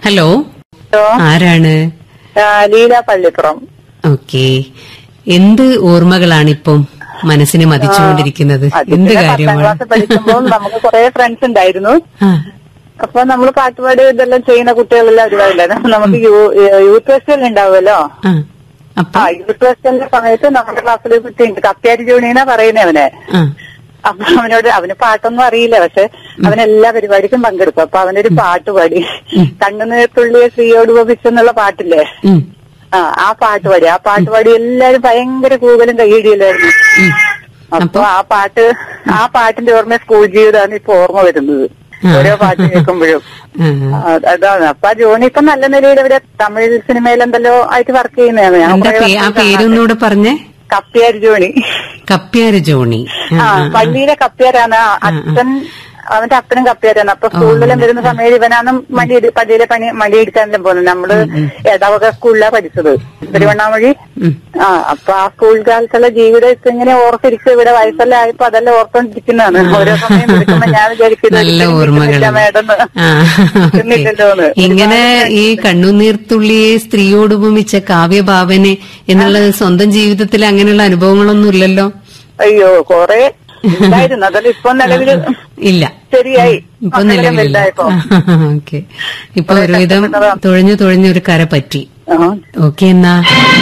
Hello hello ആരാണ് ആ, Leela Pallippuram okay എന്ത് ഓർമ്മകളാണിപ്പം മനസ്സിനെ മതിച്ചുകൊണ്ടിരിക്കുന്നത് അത് എന്ത് പിന്നെ പത്താം കാര്യമാണ് ക്ലാസ് പഠിക്കുമ്പോൾ നമുക്ക് കുറെ ഫ്രണ്ട്സ് ഉണ്ടായിരുന്നു ആ, അപ്പൊ നമ്മൾ പാട്ടുപാടി ഇതെല്ലാം ചെയ്യുന്ന കുട്ടികളെല്ലാം ഒരുപാടില്ലായിരുന്നു നമുക്ക് യൂ- യൂത്ത് ഫെസ്റ്റിവൽ ഉണ്ടാവുമല്ലോ ആ. അപ്പൊ ആ യൂത്ത് ഫെസ്റ്റിവലിന്റെ സമയത്ത് നമ്മുടെ ക്ലാസ്സിൽ ഒരു കുട്ടിയുണ്ട് കപ്പ്യാരി ജോണിന്നാ പറയുന്നേ അവനെ ആ, അപ്പൊ അവനോട് അവന് പാട്ടൊന്നും അറിയില്ല പക്ഷെ അവൻ എല്ലാ പരിപാടിക്കും പങ്കെടുക്കും അപ്പൊ അവനൊരു പാട്ട് പാടി കണ്ണുനീർത്തുള്ളിയെ സ്ത്രീയോട് ഉപമിച്ചെന്നുള്ള പാട്ടില്ലേ ഉം, ആ ആ പാട്ട് പാടി ആ പാട്ട് പാടി എല്ലാരും ഭയങ്കര കൂകലും കൈയിടിയില്ലായിരുന്നു ഉം. അപ്പൊ ആ പാട്ട് ആ പാട്ടിന്റെ ഓർമ്മ സ്കൂൾ ജീവിതമാണ് ഇപ്പൊ ഓർമ്മ വരുന്നത് ഓരോ പാട്ട് കേൾക്കുമ്പോഴും ആ, ആ, അതാണ് അപ്പൊ ആ ജോണി ഇപ്പൊ നല്ല നിലയിൽ ഇവിടെ തമിഴ് സിനിമയിൽ എന്തെല്ലോ ആയിട്ട് വർക്ക് ചെയ്യുന്നതാണ് ഞാൻ എന്താ കുറേ പേ- ആ വർഷം കാണാം. പേരൊന്നുകൂടെ പറഞ്ഞേ കപ്പ്യാർ ജോണി കപ്പ്യാര് ജോണി ആ, ആ ആ, ആ. പള്ളിയിലെ കപ്പ്യാരാണ് ആ അച്ഛൻ അവന്റെ അപ്പനും കപ്പ്യാരാണ് അപ്പൊ സ്കൂളിലെല്ലാം വരുന്ന സമയത്ത് ഇവനാണ് മടി പള്ളിയിലെ പണി മടിയെടുക്കാനെല്ലാം പോകുന്നത് നമ്മള് ഇടവക സ്കൂളിലാ പഠിച്ചത് തിരുവണ്ണാമൊഴി ഉം. ആ അപ്പൊ ആ സ്കൂൾ കാലത്തുള്ള ജീവിതം ഇപ്പൊ ഇങ്ങനെ ഓർത്തിരിക്കും ഇവിടെ വയസ്സെല്ലാം ആയപ്പോ അതെല്ലാം ഓർത്തോണ്ടിരിക്കുന്നതാണ് ഓരോ സമയം വിളിക്കുമ്പോ ഞാൻ വിചാരിക്കുന്നത് നല്ല ഒരിക്കലും ഓർമ്മകൾ കിട്ടുന്നില്ല മേഡം ആ, ഓക്കേ. കിട്ടുന്നില്ലല്ലോന്ന്. ഇങ്ങനെ ഈ കണ്ണുനീർത്തുള്ളിയെ സ്ത്രീയോട് ഉപമിച്ച കാവ്യഭാവനെ എന്നുള്ളത് സ്വന്തം ജീവിതത്തിൽ അങ്ങനെയുള്ള അനുഭവങ്ങളൊന്നും ഇല്ലല്ലോ അയ്യോ കൊറേ ഉണ്ടായിരുന്നു അതെല്ലാം ഇപ്പൊ നിലവില് ഇല്ല ശരിയായി ഇപ്പൊ മക്കളെല്ലാം നിലവിലില്ല വലുതായപ്പോ ഓക്കെ ഇപ്പൊ ഒരുവിധം തുഴഞ്ഞു തുഴഞ്ഞു ഒരു കര പറ്റി ആ ഓക്കെ എന്നാ